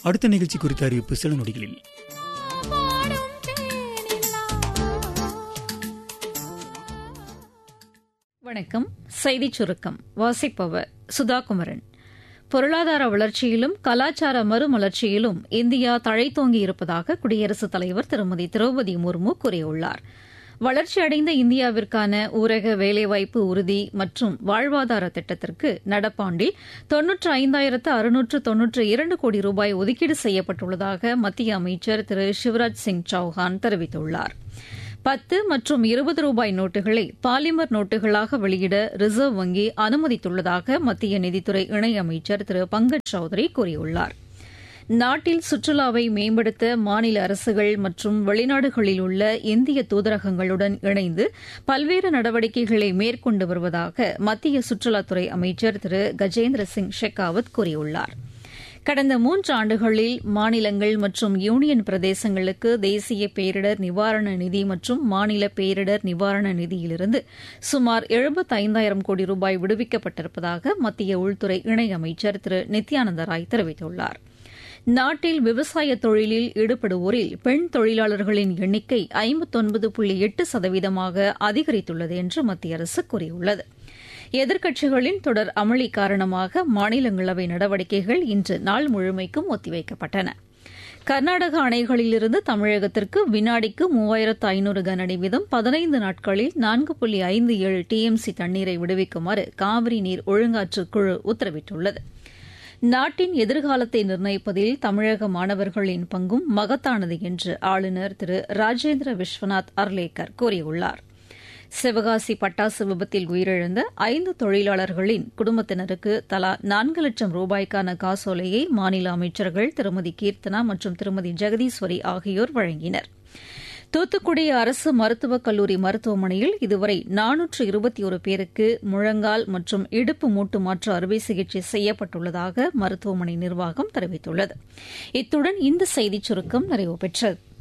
அடுத்த நிகழ்ச்சி குறித்த அறிவிப்பு சில நொடிகளில் வணக்கம் செய்திச் சுருக்கம் வாசிப்பவர் சுதாகுமரன் பொருளாதார வளர்ச்சியிலும் கலாச்சார மறுமலர்ச்சியிலும் இந்தியா தழைத்தோங்கி இருப்பதாக குடியரசுத் தலைவர் திருமதி திரௌபதி முர்மு கூறியுள்ளார் வளர்ச்சியடைந்த இந்தியாவிற்கான ஊரக வேலைவாய்ப்பு உறுதி மற்றும் வாழ்வாதார திட்டத்திற்கு நடப்பாண்டில் தொன்னூற்று ஐந்தாயிரத்து அறுநூற்று தொன்னூற்று இரண்டு கோடி ரூபாய் ஒதுக்கீடு செய்யப்பட்டுள்ளதாக மத்திய அமைச்சர் திரு சிவராஜ் சிங் சௌஹான் தெரிவித்துள்ளார் பத்து மற்றும் இருபது ரூபாய் நோட்டுகளை பாலிமர் நோட்டுகளாக வெளியிட ரிசர்வ் வங்கி அனுமதித்துள்ளதாக மத்திய நிதித்துறை இணையமைச்சர் திரு பங்கஜ் சௌத்ரி கூறியுள்ளார் நாட்டில் சுற்றுலாவை மேம்படுத்த மாநில அரசுகள் மற்றும் வெளிநாடுகளில் உள்ள இந்திய தூதரகங்களுடன் இணைந்து பல்வேறு நடவடிக்கைகளை மேற்கொண்டு வருவதாக மத்திய சுற்றுலாத்துறை அமைச்சர் திரு கஜேந்திர சிங் ஷெகாவத் கூறியுள்ளாா் கடந்த மூன்று ஆண்டுகளில் மாநிலங்கள் மற்றும் யூனியன் பிரதேசங்களுக்கு தேசிய பேரிடர் நிவாரண நிதி மற்றும் மாநில பேரிடர் நிவாரண நிதியிலிருந்து சுமார் எழுபத்தைந்தாயிரம் கோடி ரூபாய் விடுவிக்கப்பட்டிருப்பதாக மத்திய உள்துறை இணையமைச்சர் திரு நித்யானந்த ராய் தெரிவித்துள்ளார் நாட்டில் விவசாய தொழிலில் ஈடுபடுவோரில் பெண் தொழிலாளர்களின் எண்ணிக்கை ஐம்பத்தொன்பது புள்ளி எட்டு சதவீதமாக அதிகரித்துள்ளது என்று மத்திய அரசு கூறியுள்ளது எதிர்க்கட்சிகளின் தொடர் அமளி காரணமாக மாநிலங்களவை நடவடிக்கைகள் இன்று நாள் முழுமைக்கும் ஒத்திவைக்கப்பட்டன கர்நாடக அணைகளிலிருந்து தமிழகத்திற்கு வினாடிக்கு மூவாயிரத்து ஐநூறு கனஅடி வீதம் பதினைந்து நாட்களில் நான்கு புள்ளி ஐந்து ஏழு டிஎம்சி தண்ணீரை விடுவிக்குமாறு காவிரி நீர் ஒழுங்காற்று குழு உத்தரவிட்டுள்ளது நாட்டின் எதிர்காலத்தை நிர்ணயிப்பதில் தமிழக மாணவர்களின் பங்கும் மகத்தானது என்று ஆளுநர் திரு ராஜேந்திர விஸ்வநாத் அர்லேக்கர் கூறியுள்ளாா் சிவகாசி பட்டாசு விபத்தில் உயிரிழந்த ஐந்து தொழிலாளர்களின் குடும்பத்தினருக்கு தலா நான்கு லட்சம் ரூபாய்க்கான காசோலையை மாநில அமைச்சர்கள் திருமதி கீர்த்தனா மற்றும் திருமதி ஜெகதீஸ்வரி ஆகியோர் வழங்கினர் தூத்துக்குடி அரசு மருத்துவக் கல்லூரி மருத்துவமனையில் இதுவரை நானூற்று இருபத்தி ஒரு பேருக்கு முழங்கால் மற்றும் இடுப்பு மூட்டு மாற்று அறுவை சிகிச்சை செய்யப்பட்டுள்ளதாக மருத்துவமனை நிர்வாகம் தெரிவித்துள்ளது இத்துடன் இந்த செய்திச் சுருக்கம் நிறைவு பெற்றது